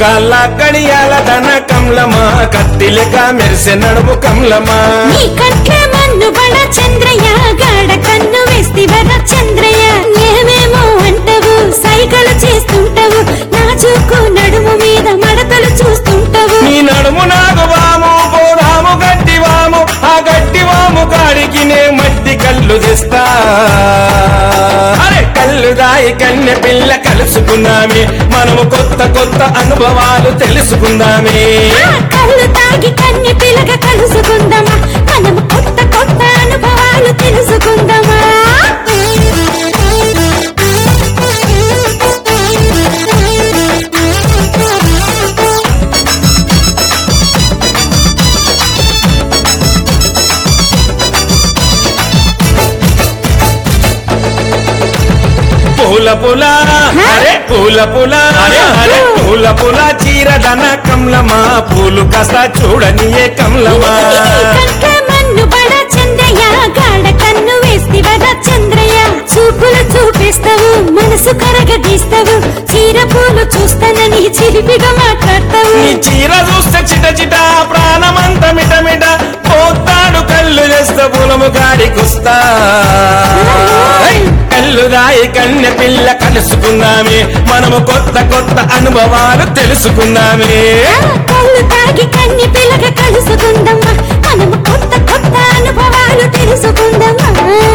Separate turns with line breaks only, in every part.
కాళ్ళ కడియాల దన కమలమా కత్తిలక మెరిసె నడుము కమలమా
నీ కంట్లే మన్ను బడ చంద్రయ్య గాడ కన్ను వేస్తివర చంద్రయ్య ఏమేమో అంటవు సైగలు చేస్తుంటవు నాజుకు నడుము మీద మడతలు చూస్తుంటవు
నీ నడుము నాకు వాము పోదాము గట్టి వాము ఆ గట్టి వాము కాడికి నే మట్టి కళ్ళు తెస్తా అరే కళ్ళు దాయి కన్నె పిల్ల కలుసుకుందామే మనము కొత్త కొత్త అనుభవాలు తెలుసుకుందామే
ఆ కళ్ళు తాగి కన్ని పిలక కలుసుకుందామా మనము కొత్త కొత్త అనుభవాలు తెలుసుకుందామా
పూల పూల అరే పూల పూల అరే పూల పూల చీరదన కమలమా పూలు కాస్త చూడనియే కమలమా
కంటే మన్ను బడ చంద్రయ్య గాడ కన్ను వేస్తివర చంద్రయ్య చూపులు చూపిస్తావు మనసు కరగదీస్తావు చీర పూలు చూస్తానని చిలిపిగా మాట్లాడతావు
నీ చీర చూస్తే చిట చిట ప్రాణమంత మిట మిట పోతాడు కళ్ళు చేస్తే పూలము గాడికొస్తా హై! కళ్ళు రాయి కన్నె పిల్ల కలుసుకుందామే మనము కొత్త కొత్త అనుభవాలు తెలుసుకుందామే
కళ్ళు తాగి కన్ని పిల్లక కలుసుకుందామా మనము కొత్త కొత్త అనుభవాలు తెలుసుకుందామా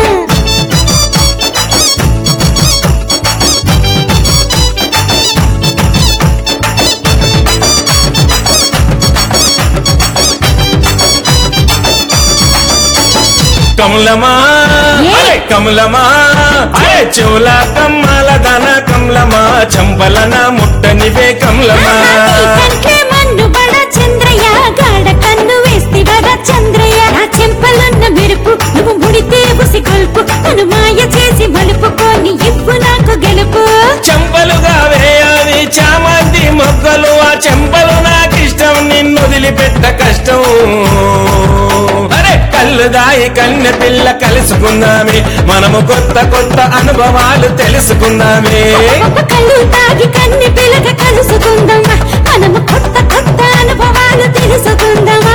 కమలమా
ఏ?
అరే కమలమా అరే చెవుల కమ్మల దన కమలమా చంపలన ముట్టనివే కమలమా
కంటే మన్ను బడ చంద్రయ్య గాడ కన్ను వేస్తివర చంద్రయ్య నా చెంపలున్న మెరుపు నువ్వు ముడితే ఉసి కొల్పు నన్ను మాయ చేసి మలుపుకొని ఇవ్వు నాకు గెలుపు
చెంపలుగా వేయాలి చామంతి మొక్కలు ఆ చెంపలు నాకిష్టం నిన్ను వదిలిపెట్ట కష్టం అరే కళ్ళు దాయి కన్నె పిల్ల కలుసుకుందామే మనము కొత్త కొత్త అనుభవాలు తెలుసుకుందామే
కళ్ళు తాగి కన్ని పిలక కలుసుకుందామా మనము కొత్త కొత్త అనుభవాలు తెలుసుకుందామా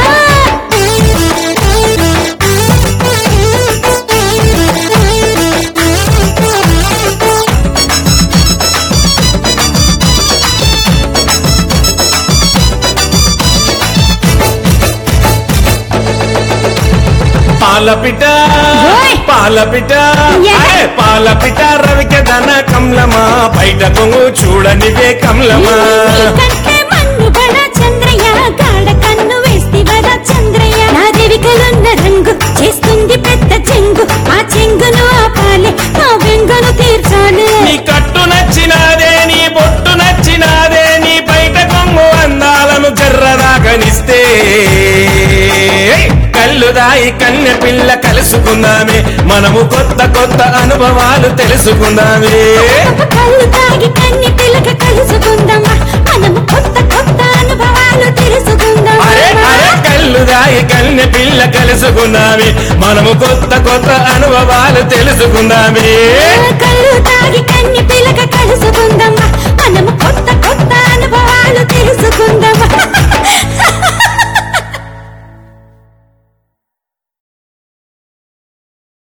పాలపిట
ఓయ్!
పాలపిట
ఏ?
అరే పాలపిట రవిక దన కమలమా బయట కొంగు చూడనివే కమలమా
కంటే మన్ను బడ చంద్రయ్య గాడ కన్ను వేస్తివర చంద్రయ్య నా దేవికలున్న రంగు చేస్తుంది పెద్ద చెంగు ఆ చెంగును ఆపాలి నా వెంగును తీర్చాలి
నీ కట్టు నచ్చినాదే నీ బొట్టు నచ్చినాదే నీ బయట కొంగు అందాలను జర్రదాగనిస్తే కళ్ళు దాయి కన్నె పిల్ల కలుసుకుందామే మనము కొత్త కొత్త అనుభవాలు తెలుసుకుందామే
కళ్ళు తాగి కన్ని పిలక కలుసుకుందామా మనము కొత్త కొత్త అనుభవాలు తెలుసుకుందామా
అరే అరే కళ్ళు దాయి కన్నె పిల్ల కలుసుకుందామే మనము కొత్త కొత్త అనుభవాలు తెలుసుకుందామే
కళ్ళు తాగి కన్ని పిలక కలుసుకుందామా మనము కొత్త కొత్త అనుభవాలు తెలుసుకుందామా